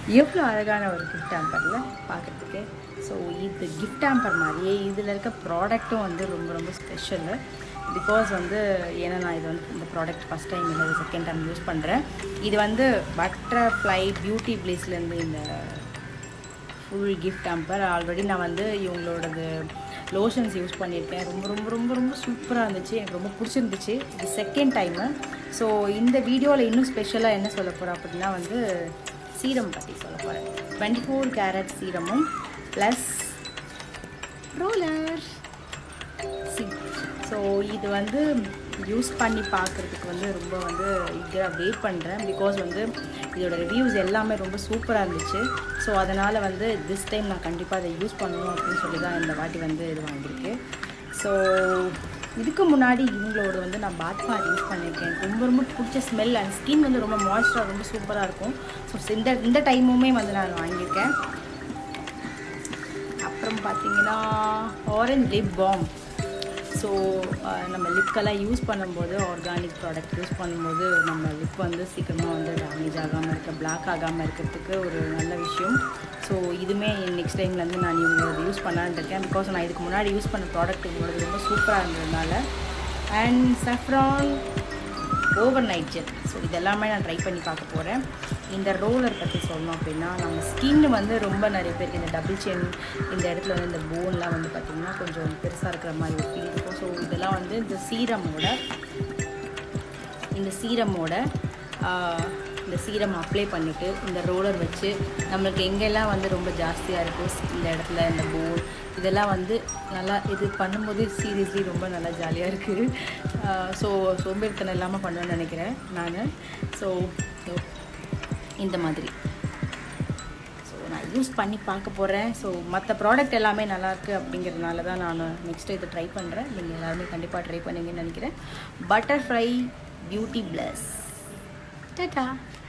எவ்வளோ அழகான ஒரு கிஃப்ட் ஹேம்பரில் பார்க்குறதுக்கு ஸோ இது கிஃப்ட் ஹேம்பர் மாதிரியே இதில் இருக்க ப்ராடக்ட்டும் வந்து ரொம்ப ரொம்ப ஸ்பெஷலு பிகாஸ் வந்து ஏன்னா நான் இது வந்து இந்த ப்ராடக்ட் ஃபஸ்ட் டைம் இல்லை செகண்ட் டைம் யூஸ் பண்ணுறேன் இது வந்து பட்டர்ஃப்ளை பியூட்டி ப்ளேஸ்லேருந்து இந்த ஃபுல் கிஃப்ட் ஹேம்பர் ஆல்ரெடி நான் வந்து இவங்களோடது லோஷன்ஸ் யூஸ் பண்ணியிருக்கேன் ரொம்ப ரொம்ப ரொம்ப ரொம்ப சூப்பராக இருந்துச்சு எனக்கு ரொம்ப பிடிச்சிருந்துச்சு இது செகண்ட் டைமு ஸோ இந்த வீடியோவில் இன்னும் ஸ்பெஷலாக என்ன சொல்ல போகிறேன் அப்படின்னா வந்து சீரம் பற்றி சொல்ல போகிறேன் டுவெண்ட்டி ஃபோர் கேரட் சீரமும் ப்ளஸ் ரோலர் ஸோ இது வந்து யூஸ் பண்ணி பார்க்குறதுக்கு வந்து ரொம்ப வந்து இதாக வெயிட் பண்ணுறேன் பிகாஸ் வந்து இதோட ரிவ்யூஸ் எல்லாமே ரொம்ப சூப்பராக இருந்துச்சு ஸோ அதனால் வந்து திஸ் டைம் நான் கண்டிப்பாக அதை யூஸ் பண்ணணும் அப்படின்னு சொல்லி தான் இந்த வாட்டி வந்து இது வாங்கியிருக்கு ஸோ இதுக்கு முன்னாடி இவங்களோட வந்து நான் பாத் பார் யூஸ் பண்ணியிருக்கேன் எனக்கு ரொம்ப ரொம்ப பிடிச்ச ஸ்மெல் அண்ட் ஸ்கின் வந்து ரொம்ப மாய்ஸ்டராக ரொம்ப சூப்பராக இருக்கும் ஸோ இந்த இந்த டைமுமே வந்து நான் வாங்கியிருக்கேன் அப்புறம் பார்த்தீங்கன்னா ஆரஞ்ச் லிப் பாம் ஸோ நம்ம லிப்கெல்லாம் யூஸ் பண்ணும்போது ஆர்கானிக் ப்ராடக்ட் யூஸ் பண்ணும்போது நம்ம லிப் வந்து சீக்கிரமாக வந்து டேமேஜ் ஆகாமல் இருக்க பிளாக் ஆகாமல் இருக்கிறதுக்கு ஒரு நல்ல விஷயம் ஸோ இதுவுமே நெக்ஸ்ட் டைம்லேருந்து நான் இவங்களோட யூஸ் பண்ணலான்னு இருக்கேன் பிகாஸ் நான் இதுக்கு முன்னாடி யூஸ் பண்ண ப்ராடக்ட் இவங்களோட ரொம்ப சூப்பராக இருந்ததுனால and saffron overnight gel so இதெல்லாமே நான் ட்ரை பண்ணி பார்க்க போகிறேன் இந்த ரோலர் பற்றி சொல்லணும் அப்படின்னா நம்ம ஸ்கின் வந்து ரொம்ப நிறைய பேருக்கு இந்த டபுள் செயின் இந்த இடத்துல வந்து இந்த போன்லாம் வந்து பார்த்திங்கன்னா கொஞ்சம் பெருசாக இருக்கிற மாதிரி ஒரு ஃபீல் இருக்கும் ஸோ இதெல்லாம் வந்து இந்த சீரமோட இந்த சீரமோட இந்த சீரம் அப்ளை பண்ணிவிட்டு இந்த ரோலர் வச்சு நம்மளுக்கு எங்கெல்லாம் வந்து ரொம்ப ஜாஸ்தியாக இருக்கும் இந்த இடத்துல இந்த போன் இதெல்லாம் வந்து நல்லா இது பண்ணும்போது சீரியஸ்லி ரொம்ப நல்லா ஜாலியாக இருக்குது ஸோ சோம்பேறித்தனம் இல்லாமல் பண்ணுவேன்னு நினைக்கிறேன் நான் ஸோ இந்த மாதிரி ஸோ நான் யூஸ் பண்ணி பார்க்க போகிறேன் ஸோ மற்ற ப்ராடக்ட் எல்லாமே நல்லாயிருக்கு அப்படிங்கிறதுனால தான் நான் நெக்ஸ்ட்டு இதை ட்ரை பண்ணுறேன் நீங்கள் எல்லாருமே கண்டிப்பாக ட்ரை பண்ணுவீங்கன்னு நினைக்கிறேன் பட்டர்ஃப்ளை பியூட்டி ப்ளஸ் டாட்டா